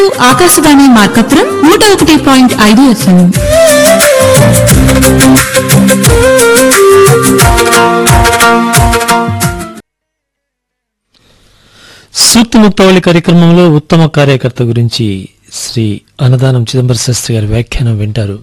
ఆకాశవాణి మార్కపురం నూట ఒకటి పాయింట్ ఐదు ఎఫ్ఎం సూక్తి ముక్తావళి కార్యక్రమంలో ఉత్తమ కార్యకర్త గురించి శ్రీ అన్నదానం చిదంబర శాస్త్రి గారి వ్యాఖ్యానం వింటారు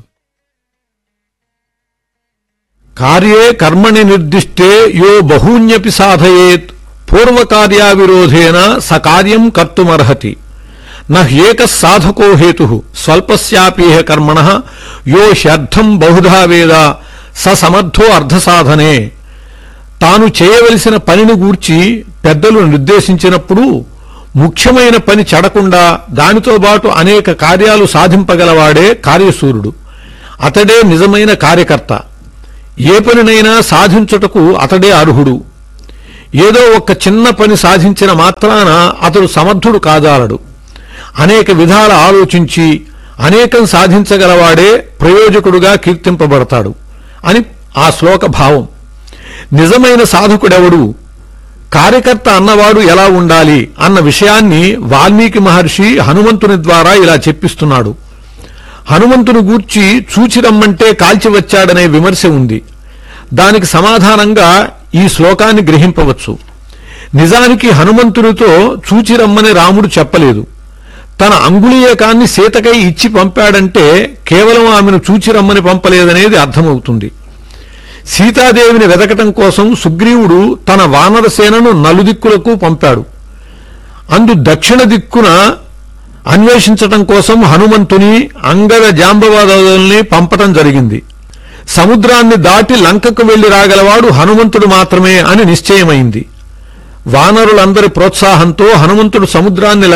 కార్యే కర్మణి నిర్దిష్టే యో బహూన్యపి సాధయేత్ పూర్వకార్యా విరోధేన స కార్యం కర్తుమర్హతి నహ్యేక సాధకో హేతు స్వల్పస్యాపీహ కర్మణ యో హ్యర్థం బహుధా వేద స సమర్థో అర్థసాధనే తాను చేయవలసిన పనిని గూర్చి పెద్దలు నిర్దేశించినప్పుడు ముఖ్యమైన పని చెడకుండా దానితో పాటు అనేక కార్యాలు సాధింపగలవాడే కార్యసూరుడు అతడే నిజమైన కార్యకర్త ఏ పనినైనా సాధించుటకు అతడే అర్హుడు ఏదో ఒక్క చిన్న పని సాధించిన మాత్రాన అతడు సమర్థుడు కాజాలడు అనేక విధాల ఆలోచించి అనేకం సాధించగలవాడే ప్రయోజకుడుగా కీర్తింపబడతాడు అని ఆ శ్లోక భావం నిజమైన సాధకుడెవడు కార్యకర్త అన్నవాడు ఎలా ఉండాలి అన్న విషయాన్ని వాల్మీకి మహర్షి హనుమంతుని ద్వారా ఇలా చెప్పిస్తున్నాడు హనుమంతుని గూర్చి చూచిరమ్మంటే కాల్చి వచ్చాడనే విమర్శ ఉంది దానికి సమాధానంగా ఈ శ్లోకాన్ని గ్రహింపవచ్చు నిజానికి హనుమంతునితో చూచిరమ్మని రాముడు చెప్పలేదు తన అంగుళీయకాన్ని సీతకై ఇచ్చి పంపాడంటే కేవలం ఆమెను చూచిరమ్మని పంపలేదనేది అర్థమవుతుంది సీతాదేవిని వెదకటం కోసం సుగ్రీవుడు తన వానర సేనను నలుదిక్కులకు పంపాడు అందు దక్షిణ దిక్కున అన్వేషించటం కోసం హనుమంతుని అంగద జాంబవాదుల్ని పంపటం జరిగింది సముద్రాన్ని దాటి లంకకు వెళ్లి రాగలవాడు హనుమంతుడు మాత్రమే అని నిశ్చయమైంది వానరులందరి ప్రోత్సాహంతో హనుమంతుడు సముద్రాన్ని